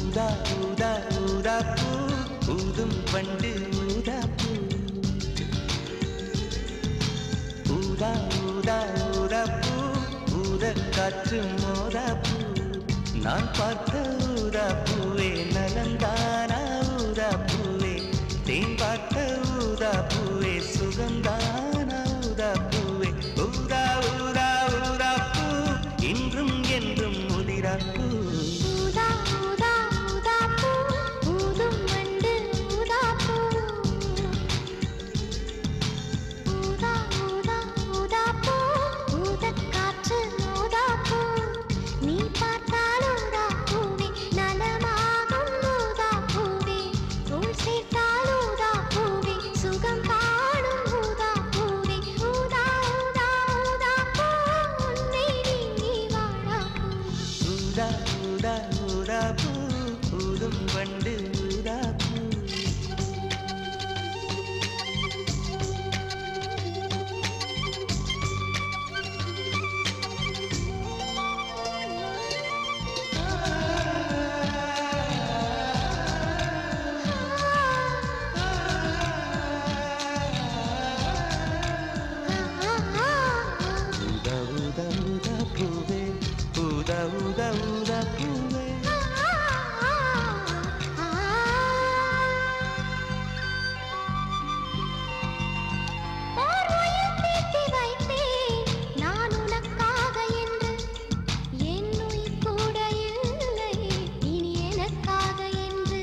ஊதா ஊதா ஊதா பூ ஊதும் பண்டு ஊதா பூ ஊதா ஊதா ஊதா பூ ஊத காற்று மோதா பூ நான் பார்த்த ஊதா பூவே நலந்தானா ஊதா பூவே தேன் பார்த்த ஊதா பூவே சுகந்தானா ஊதா பூவே ஊதா ஊதா ஊதா பூ இன்றும் என்றும் முதிரா பூ ஊதா ஊதா ஊதா பூ ஊதும் வண்டு ஊதா பூ ஊதா ஊதா ஊதா பூ ஊதக் காற்று ஊதா பூ நீ பார்த்தால் ஊதா பூவே நலமாகும் ஊதா பூவே தோள் சேர்த்தால் ஊதா பூவே சுகம் காணும் ஊதா பூவே ஊதா ஊதா ஊதா பூ உன்னை நீங்கி வாழா பூ ஊதா ஊதா ஊதா பூ ஊதும் வண்டு ஊதா பூ ஊதா ஊதா ஊதா பூவே ஊதா ஊதா ஊதா பூவே ஓர் உயிர் தீட்டி வைத்தேன் நான் உனக்காக என்று என் உயிர் கூட இல்லை இனி எனக்காக என்று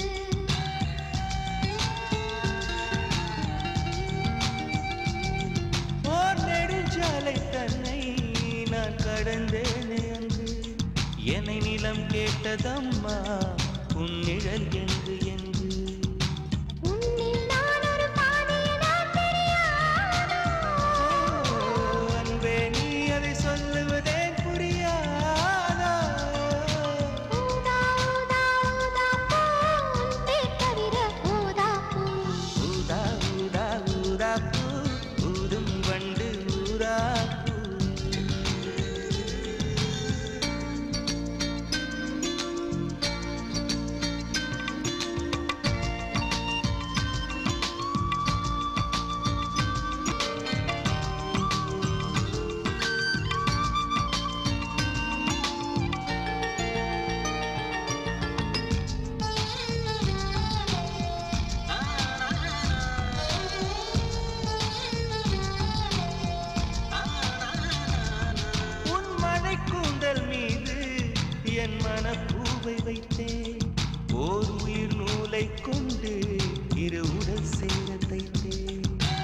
ஓர் நெடுஞ்சாலை தன்னை நான் கடந்தேனே அன்று என்னை நிலம் கேட்டதம்மா உன் நிழல் என்று என்று உன்னில் நான் ஒரு பாதையனா தெரியாதோ ஓ, அன்பே நீ அதை சொல்லுவதே புரியாதா ஊதா ஊதா ஊதா பூ உன் பேர் தவிர ஊதா பூ ஊதா ஊதா ஊதா பூ ஊதும் வண்டு ஊதா பூ உன் மழை கூந்தல் மீது என் மனப்பூவை வைத்தேன் ஓர் உயிர் நூலை கொண்டு இரு உடல் சேர தைத்தேன்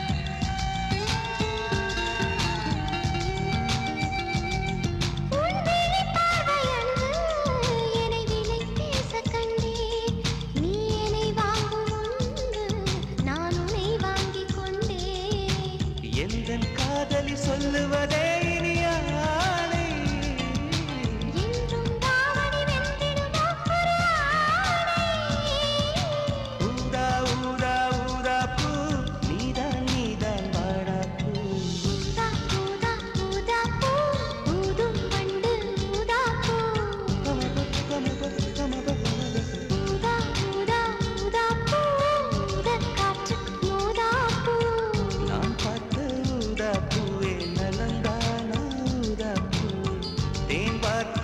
உன் விழி பார்வையன்று என்னை விலை பேசக் கண்டேன். நீ என்னை வாங்கும் முன்பு நான் உன்னை வாங்கிக் கொண்டேன். எந்தன் காதலி சொல்லுவதே இனியானை என்றும் தாவணி வென்றிடுமோ ஒரு ஆணை. ஊதா ஊதா ஊதா பூ நீதான் நீதான் வாடா பூ ஊதா, ஊதா, ஊதா பூ, ஊதும் வண்டு ஊதா பூ. கமப கமப கமப கமப ஊதா, ஊதா, ஊதா பூ, ஊதக் காற்று ஊதா பூ. நான் பார்த்த ஊதா பூவே நலந்தானா ஊதா பூ தேன் பார்த்த